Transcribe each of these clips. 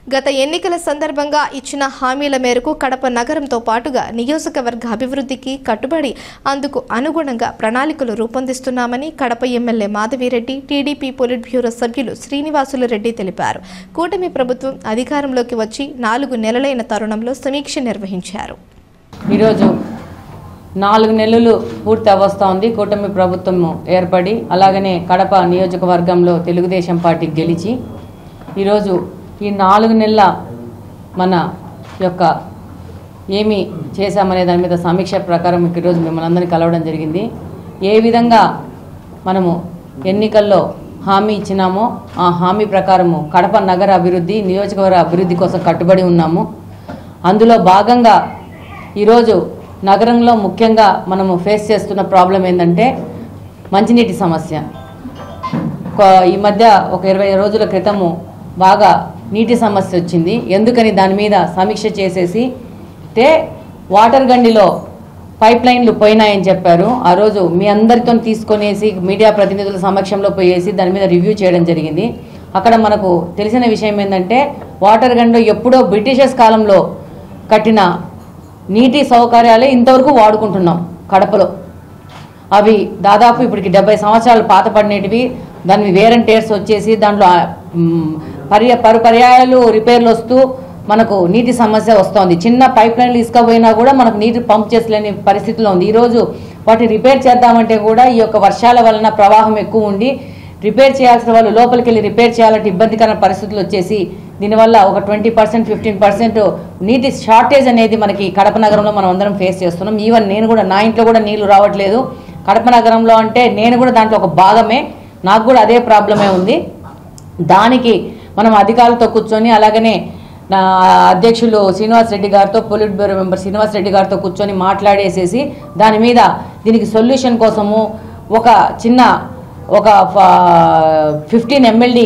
గత ఎన్నికల సందర్భంగా ఇచ్చిన హామీల మేరకు కడప నగరంతో పాటుగా నియోజకవర్గ అభివృద్ధికి కట్టుబడి అందుకు అనుగుణంగా ప్రణాళికలు రూపొందిస్తున్నామని Kadapa MLA Madhavi Reddy TDP politburo సభ్యులు శ్రీనివాసులు రెడ్డి తెలిపారు కూటమి ప్రభుత్వం అధికారంలోకి వచ్చి నాలుగు నెలలైన తరుణంలో సమీక్ష నిర్వహించారు ఈరోజు నాలుగు నెలలు పూర్తి అవస్థ ఉంది కూటమి ప్రభుత్వం ఏర్పడి అలాగనే కడప నియోజకవర్గంలో తెలుగుదేశం పార్టీ గెలిచి ఈరోజు ఈ నాలుగు నెలల మన యొక్క ఏమి చేశామనే దాని మీద సమీక్ష ప్రకారం ఈరోజు మిమ్మల్ని అందరినీ కలవడం జరిగింది ఏ విధంగా మనము ఎన్నికల్లో హామీ ఇచ్చినామో ఆ హామీ ప్రకారము కడప నగర అభివృద్ధి నియోజకవర్గ అభివృద్ధి కోసం కట్టుబడి ఉన్నాము అందులో భాగంగా ఈరోజు నగరంలో ముఖ్యంగా మనము ఫేస్ చేస్తున్న ప్రాబ్లం ఏంటంటే మంచినీటి సమస్య ఒక- ఈ మధ్య ఒక ఇరవై రోజుల క్రితము బాగా నీటి సమస్య వచ్చింది ఎందుకని దాని మీద సమీక్ష చేసేసి తే వాటర్ గండిలో పైప్ లైన్లు పోయినాయని చెప్పారు ఆ రోజు మీ అందరితో తీసుకొనేసి మీడియా ప్రతినిధుల సమక్షంలో పోయేసి దాని మీద రివ్యూ చేయడం జరిగింది అక్కడ మనకు తెలిసిన విషయం ఏంటంటే వాటర్ గండి ఎప్పుడో బ్రిటిషర్స్ కాలంలో కట్టిన నీటి సౌకర్యాలే ఇంతవరకు వాడుకుంటున్నాం కడపలో అవి దాదాపు ఇప్పటికి డెబ్బై సంవత్సరాలు పాత పడినటివి దాని వేర్ అండ్ టేర్స్ వచ్చేసి దాంట్లో ఆ, మ్, పర్య పరు పర్యాయాలు రిపేర్లు వస్తూ మనకు నీటి సమస్య వస్తోంది చిన్న పైప్ లైన్లు ఇసుకపోయినా కూడా మనకు నీటి పంప్ చేసలేని పరిస్థితిలో ఉంది ఈరోజు వాటిని రిపేర్ చేద్దామంటే కూడా ఈ యొక్క వర్షాల వలన ప్రవాహం ఎక్కువ ఉండి రిపేర్ చేయాల్సిన వాళ్ళు లోపలికి వెళ్ళి రిపేర్ చేయాలంటే ఇబ్బందికర పరిస్థితులు వచ్చేసి దీనివల్ల ఒక ట్వంటీ పర్సెంట్ ఫిఫ్టీన్ పర్సెంట్ నీటి షార్టేజ్ అనేది మనకి కడప నగరంలో మనం అందరం ఫేస్ చేస్తున్నాం ఈవెన్ నేను కూడా నా ఇంట్లో కూడా నీళ్లు రావట్లేదు కడప నగరంలో అంటే నేను కూడా దాంట్లో ఒక భాగమే నాకు కూడా అదే ప్రాబ్లమే ఉంది దానికి మనం అధికారులతో కూర్చొని అలాగనే నా అధ్యక్షులు శ్రీనివాస్ రెడ్డి గారితో politburo member Srinivas Reddy గారితో కూర్చొని మాట్లాడేసేసి దాని మీద దీనికి సొల్యూషన్ కోసము ఒక చిన్న ఒక ఫిఫ్టీన్ ఎమ్మెల్డీ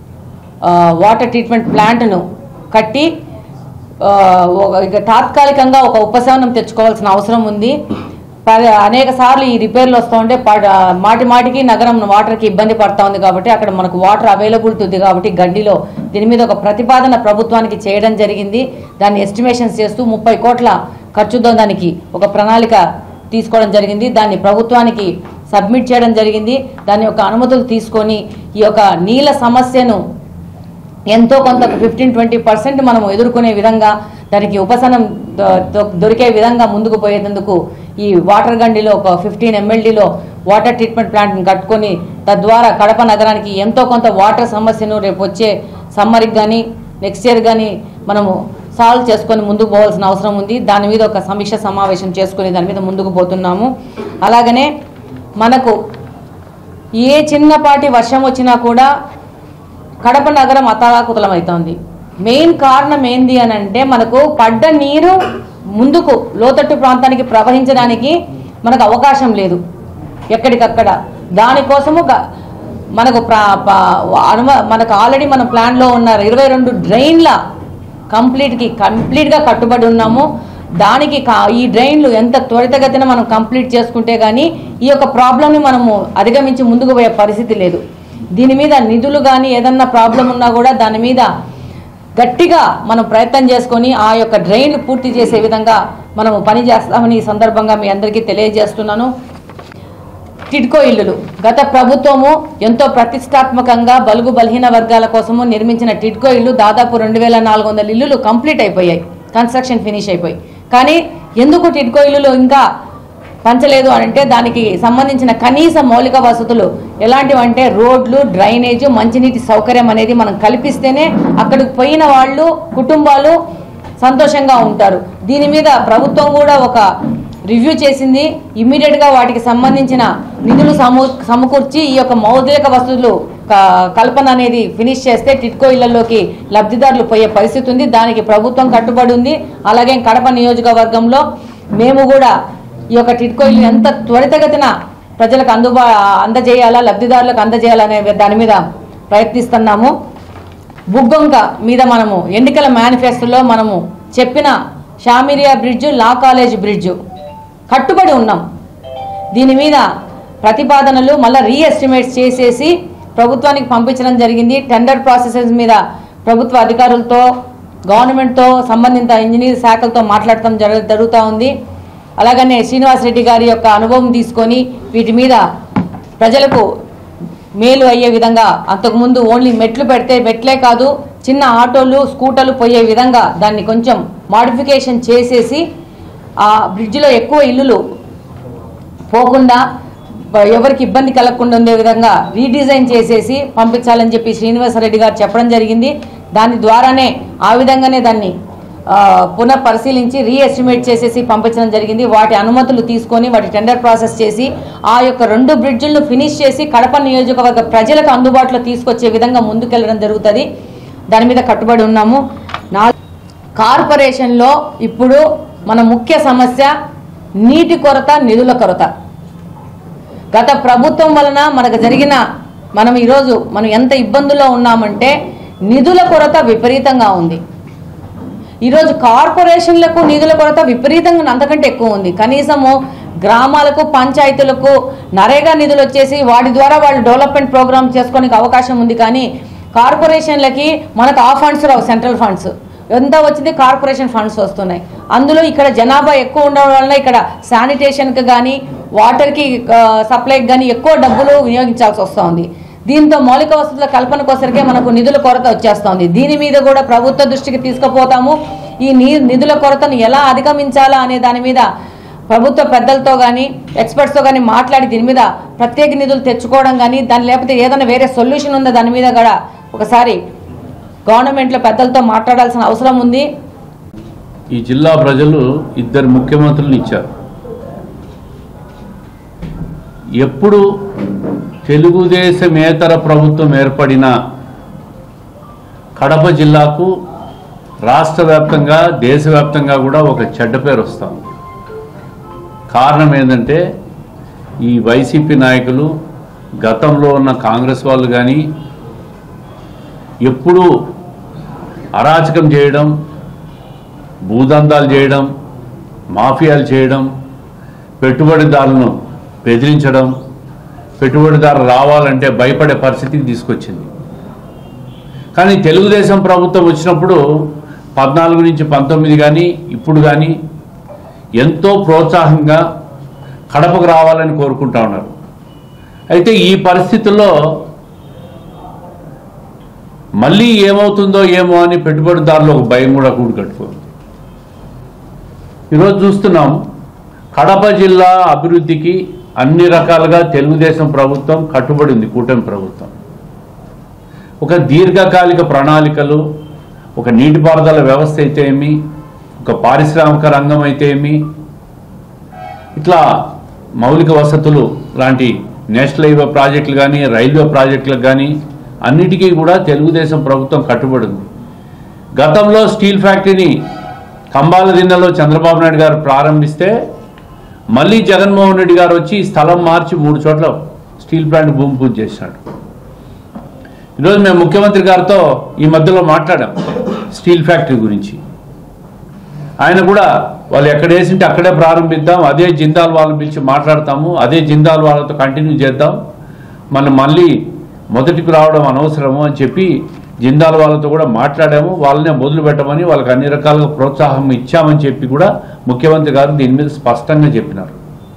వాటర్ ట్రీట్మెంట్ ప్లాంట్ను కట్టి ఆ, ఒక- ఇక తాత్కాలికంగా ఒక ఉపశమనం తెచ్చుకోవాల్సిన అవసరం ఉంది ప- అనేక సార్లు ఈ రిపేర్లు వస్తూ ఉంటే ప- మాటి మాటికి నగరం వాటర్కి ఇబ్బంది పడతా ఉంది కాబట్టి అక్కడ మనకు వాటర్ అవైలబిలిటీ ఉంది కాబట్టి గడ్డిలో దీని మీద ఒక ప్రతిపాదన ప్రభుత్వానికి చేయడం జరిగింది దాన్ని ఎస్టిమేషన్స్ చేస్తూ ముప్పై కోట్ల ఖర్చుతో దానికి ఒక ప్రణాళిక తీసుకోవడం జరిగింది దాన్ని ప్రభుత్వానికి సబ్మిట్ చేయడం జరిగింది దాని యొక్క అనుమతులు తీసుకొని ఈ యొక్క నీళ్ళ సమస్యను ఎంతో కొంత ఫిఫ్టీన్ ట్వంటీ పర్సెంట్ మనం ఎదుర్కొనే విధంగా దానికి ఉపశమనం దొ- దొ- దొరికే విధంగా ముందుకు పోయేందుకు ఈ వాటర్ గండిలో ఒక ఫిఫ్టీన్ ఎమ్మెల్డీలో వాటర్ ట్రీట్మెంట్ ప్లాంట్ని కట్టుకొని తద్వారా కడప నగరానికి ఎంతో కొంత వాటర్ సమస్యను రేపు వచ్చే సమ్మర్కి కానీ నెక్స్ట్ ఇయర్ కానీ మనము సాల్వ్ చేసుకొని ముందుకు పోవాల్సిన అవసరం ఉంది దాని మీద ఒక సమీక్ష సమావేశం చేసుకుని దాని మీద ముందుకు పోతున్నాము అలాగనే మనకు ఏ చిన్నపాటి వర్షం వచ్చినా కూడా కడప నగరం అతలాకుతలం అవుతోంది మెయిన్ కారణం ఏంది అని అంటే మనకు పడ్డ నీరు ముందుకు లోతట్టు ప్రాంతానికి ప్రవహించడానికి మనకు అవకాశం లేదు ఎక్కడికక్కడ దానికోసము గ- మనకు ప్రా- ప- అనుమ మనకు ఆల్రెడీ మన ప్లాన్లో ఉన్న ఇరవై రెండు డ్రైన్ల కంప్లీట్కి కంప్లీట్గా కట్టుబడి ఉన్నాము దానికి కా- ఈ డ్రైన్లు ఎంత త్వరితగతిన మనం కంప్లీట్ చేసుకుంటే కానీ ఈ యొక్క ప్రాబ్లమ్ని మనము అధిగమించి ముందుకు పోయే పరిస్థితి లేదు దీని మీద నిధులు కానీ ఏదన్నా ప్రాబ్లం ఉన్నా కూడా దాని మీద గట్టిగా మనం ప్రయత్నం చేసుకొని ఆ యొక్క డ్రైన్లు పూర్తి చేసే విధంగా మనము పని చేస్తామని ఈ సందర్భంగా మీ అందరికీ తెలియజేస్తున్నాను టిడ్కో ఇల్లులు గత ప్రభుత్వము ఎంతో ప్రతిష్టాత్మకంగా బలుగు బలహీన వర్గాల కోసము నిర్మించిన టిడ్కో ఇల్లు దాదాపు రెండు వేల నాలుగు వందల ఇల్లులు కంప్లీట్ అయిపోయాయి కన్స్ట్రక్షన్ ఫినిష్ అయిపోయి కానీ ఎందుకు టిడ్కో ఇల్లులు ఇంకా పంచలేదు అని అంటే దానికి సంబంధించిన కనీస మౌలిక వసతులు ఎలాంటివి అంటే రోడ్లు డ్రైనేజ్ మంచినీటి సౌకర్యం అనేది మనం కల్పిస్తేనే అక్కడికి పోయిన వాళ్ళు కుటుంబాలు సంతోషంగా ఉంటారు దీని మీద ప్రభుత్వం కూడా ఒక రివ్యూ చేసింది ఇమ్మీడియట్గా వాటికి సంబంధించిన నిధులు సమూ సమకూర్చి ఈ యొక్క మౌలిక వసతులు క- కల్పన అనేది ఫినిష్ చేస్తే టిట్కో ఇళ్లలోకి లబ్ధిదారులు పోయే పరిస్థితి ఉంది దానికి ప్రభుత్వం కట్టుబడి ఉంది అలాగే కడప నియోజకవర్గంలో మేము కూడా ఈ యొక్క టిట్కో ఇల్లు ఎంత త్వరితగతిన ప్రజలకు అందుబా అందజేయాలా లబ్ధిదారులకు అందజేయాలనే దాని మీద ప్రయత్నిస్తున్నాము బుగ్గొంక మీద మనము ఎన్నికల మేనిఫెస్టోలో మనము చెప్పిన షామిరియా బ్రిడ్జ్ లా కాలేజ్ బ్రిడ్జ్ కట్టుబడి ఉన్నాం దీని మీద ప్రతిపాదనలు మళ్ళీ రీఎస్టిమేట్స్ చేసేసి ప్రభుత్వానికి పంపించడం జరిగింది టెండర్ ప్రాసెసెస్ మీద ప్రభుత్వ అధికారులతో గవర్నమెంట్తో సంబంధిత ఇంజనీర్ శాఖలతో మాట్లాడటం జరగ జరుగుతూ ఉంది అలాగనే శ్రీనివాసరెడ్డి గారి యొక్క అనుభవం తీసుకొని వీటి మీద ప్రజలకు మేలు అయ్యే విధంగా అంతకుముందు ఓన్లీ మెట్లు పెడితే మెట్లే కాదు చిన్న ఆటోలు స్కూటర్లు పోయే విధంగా దాన్ని కొంచెం మాడిఫికేషన్ చేసేసి ఆ బ్రిడ్జిలో ఎక్కువ ఇల్లులు పోకుండా బ- ఎవరికి ఇబ్బంది కలగకుండా ఉండే విధంగా రీడిజైన్ చేసేసి పంపించాలని చెప్పి శ్రీనివాసరెడ్డి గారు చెప్పడం జరిగింది దాని ద్వారానే ఆ విధంగానే దాన్ని ఆ, పునః పరిశీలించి రీఎస్టిమేట్ చేసేసి పంపించడం జరిగింది వాటి అనుమతులు తీసుకొని వాటి టెండర్ ప్రాసెస్ చేసి ఆ యొక్క రెండు బ్రిడ్జిలను ఫినిష్ చేసి కడప నియోజకవర్గ ప్రజలకు అందుబాటులో తీసుకొచ్చే విధంగా ముందుకెళ్ళడం జరుగుతుంది దాని మీద కట్టుబడి ఉన్నాము నా కార్పొరేషన్లో ఇప్పుడు మన ముఖ్య సమస్య నీటి కొరత నిధుల కొరత గత ప్రభుత్వం వలన మనకు జరిగిన మనం ఈరోజు మనం ఎంత ఇబ్బందుల్లో ఉన్నామంటే నిధుల కొరత విపరీతంగా ఉంది ఈరోజు కార్పొరేషన్లకు నిధుల కొరత విపరీతంగా అంతకంటే ఎక్కువ ఉంది కనీసము గ్రామాలకు పంచాయతీలకు నరేగా నిధులు వచ్చేసి వాటి ద్వారా వాళ్ళు డెవలప్మెంట్ ప్రోగ్రామ్ చేసుకోనికి అవకాశం ఉంది కానీ కార్పొరేషన్లకి మనకు ఆ ఫండ్స్ రావు సెంట్రల్ ఫండ్స్ ఎంత వచ్చింది కార్పొరేషన్ ఫండ్స్ వస్తున్నాయి అందులో ఇక్కడ జనాభా ఎక్కువ ఉండడం వలన ఇక్కడ శానిటేషన్కి కానీ వాటర్కి సప్లైకి కానీ ఎక్కువ డబ్బులు వినియోగించాల్సి వస్తుంది దీంతో మౌలిక వసతుల కల్పన కోసరికే మనకు నిధుల కొరత వచ్చేస్తోంది దీని మీద కూడా ప్రభుత్వ దృష్టికి తీసుకుపోతాము ఈ నీ నిధుల కొరతను ఎలా అధిగమించాలా అనే దాని మీద ప్రభుత్వ పెద్దలతో కానీ ఎక్స్పర్ట్స్తో కానీ మాట్లాడి దీని మీద ప్రత్యేక నిధులు తెచ్చుకోవడం కానీ దాని లేకపోతే ఏదైనా వేరే సొల్యూషన్ ఉందా దాని మీద కూడా ఒకసారి గవర్నమెంట్లో పెద్దలతో మాట్లాడాల్సిన అవసరం ఉంది ఈ జిల్లా ప్రజలు ఇద్దరు ముఖ్యమంత్రులను ఇచ్చారు ఎప్పుడు తెలుగుదేశమేతర ప్రభుత్వం ఏర్పడిన కడప జిల్లాకు రాష్ట్ర వ్యాప్తంగా దేశవ్యాప్తంగా కూడా ఒక చెడ్డ పేరు వస్తుంది కారణం ఏంటంటే ఈ వైసీపీ నాయకులు గతంలో ఉన్న కాంగ్రెస్ వాళ్ళు కానీ ఎప్పుడూ అరాచకం చేయడం భూదందాలు చేయడం మాఫియాలు చేయడం పెట్టుబడిదారులను బెదిరించడం పెట్టుబడిదారు రావాలంటే భయపడే పరిస్థితికి తీసుకొచ్చింది కానీ తెలుగుదేశం ప్రభుత్వం వచ్చినప్పుడు పద్నాలుగు నుంచి పంతొమ్మిది కానీ ఇప్పుడు కానీ ఎంతో ప్రోత్సాహంగా కడపకు రావాలని కోరుకుంటా ఉన్నారు అయితే ఈ పరిస్థితుల్లో మళ్ళీ ఏమవుతుందో ఏమో అని పెట్టుబడిదారులు ఒక భయం కూడా కూడి కట్టుకుంది ఈరోజు చూస్తున్నాం కడప జిల్లా అభివృద్ధికి అన్ని రకాలుగా తెలుగుదేశం ప్రభుత్వం కట్టుబడి ఉంది కూటమి ప్రభుత్వం ఒక దీర్ఘకాలిక ప్రణాళికలు ఒక నీటిపారుదల వ్యవస్థ అయితే ఏమి ఒక పారిశ్రామిక రంగం అయితే ఏమి ఇట్లా మౌలిక వసతులు లాంటి నేషనల్ హైవే ప్రాజెక్టులు కానీ రైల్వే ప్రాజెక్టులకు కానీ అన్నిటికీ కూడా తెలుగుదేశం ప్రభుత్వం కట్టుబడి ఉంది గతంలో స్టీల్ ఫ్యాక్టరీని కంబాల దిన్నెలో చంద్రబాబు నాయుడు గారు ప్రారంభిస్తే మళ్ళీ జగన్మోహన్ రెడ్డి గారు వచ్చి ఈ స్థలం మార్చి మూడు చోట్ల స్టీల్ ప్లాంట్ భూమి పూజ చేసినాడు ఈరోజు మేము ముఖ్యమంత్రి గారితో ఈ మధ్యలో మాట్లాడాం స్టీల్ ఫ్యాక్టరీ గురించి ఆయన కూడా వాళ్ళు ఎక్కడ వేసింటే అక్కడే ప్రారంభిద్దాం అదే జిందాల్ వాళ్ళని పిలిచి మాట్లాడతాము అదే జిందాల్ వాళ్ళతో కంటిన్యూ చేద్దాం మనం మళ్ళీ మొదటికి రావడం అనవసరము అని చెప్పి జిందాల్ వాళ్ళతో కూడా మాట్లాడాము వాళ్ళనే మొదలు పెట్టమని వాళ్ళకి అన్ని రకాలుగా ప్రోత్సాహం ఇచ్చామని చెప్పి కూడా ముఖ్యమంత్రి గారు దీని మీద స్పష్టంగా చెప్పినారు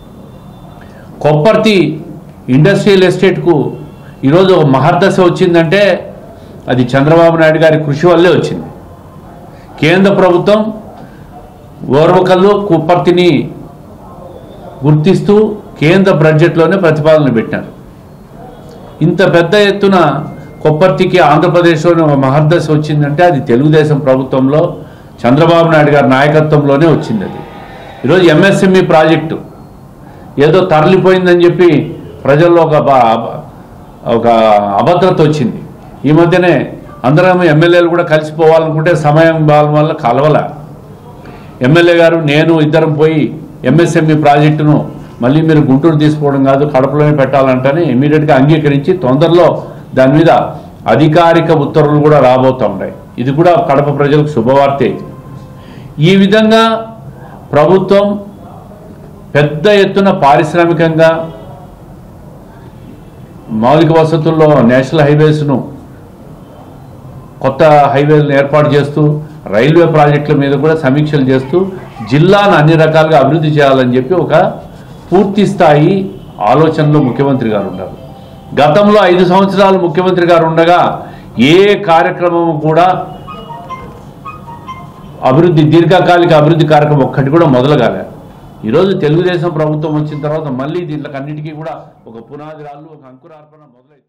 కొప్పర్తి ఇండస్ట్రియల్ ఎస్టేట్కు ఈరోజు ఒక మహర్దశ వచ్చిందంటే అది చంద్రబాబు నాయుడు గారి కృషి వల్లే వచ్చింది కేంద్ర ప్రభుత్వం ఓర్వకల్లు కుప్పర్తిని గుర్తిస్తూ కేంద్ర బడ్జెట్లోనే ప్రతిపాదన పెట్టారు ఇంత పెద్ద ఎత్తున కొప్పర్తికి ఆంధ్రప్రదేశ్లోనే ఒక మహర్దశ వచ్చిందంటే అది తెలుగుదేశం ప్రభుత్వంలో చంద్రబాబు నాయుడు గారి నాయకత్వంలోనే వచ్చింది అది ఈరోజు ఎంఎస్ఎంఈ ప్రాజెక్టు ఏదో తరలిపోయిందని చెప్పి ప్రజల్లో ఒక బ- ఒక అభద్రత వచ్చింది ఈ మధ్యనే అందరం ఎమ్మెల్యేలు కూడా కలిసిపోవాలనుకుంటే సమయం బాల వల్ల కలవల ఎమ్మెల్యే గారు నేను ఇద్దరం పోయి ఎంఎస్ఎంఈ ప్రాజెక్టును మళ్ళీ మీరు గుంటూరు తీసుకోవడం కాదు కడపలోనే పెట్టాలంటని ఇమీడియట్గా అంగీకరించి తొందరలో దాని మీద అధికారిక ఉత్తర్వులు కూడా రాబోతూ ఉన్నాయి ఇది కూడా కడప ప్రజలకు శుభవార్తే ఈ విధంగా ప్రభుత్వం పెద్ద ఎత్తున పారిశ్రామికంగా మౌలిక వసతుల్లో నేషనల్ హైవేస్ను కొత్త హైవేలను ఏర్పాటు చేస్తూ రైల్వే ప్రాజెక్టుల మీద కూడా సమీక్షలు చేస్తూ జిల్లాను అన్ని రకాలుగా అభివృద్ధి చేయాలని చెప్పి ఒక పూర్తి స్థాయి ఆలోచనలో ముఖ్యమంత్రి గారు ఉన్నారు గతంలో ఐదు సంవత్సరాలు ముఖ్యమంత్రి గారు ఉండగా ఏ కార్యక్రమం కూడా అభివృద్ధి దీర్ఘకాలిక అభివృద్ధి కార్యక్రమం ఒక్కటి కూడా మొదలు కాలే ఈరోజు తెలుగుదేశం ప్రభుత్వం వచ్చిన తర్వాత మళ్ళీ దీంట్లకన్నిటికీ కూడా ఒక పునాది రాళ్ళు ఒక అంకురార్పణ మొదలైంది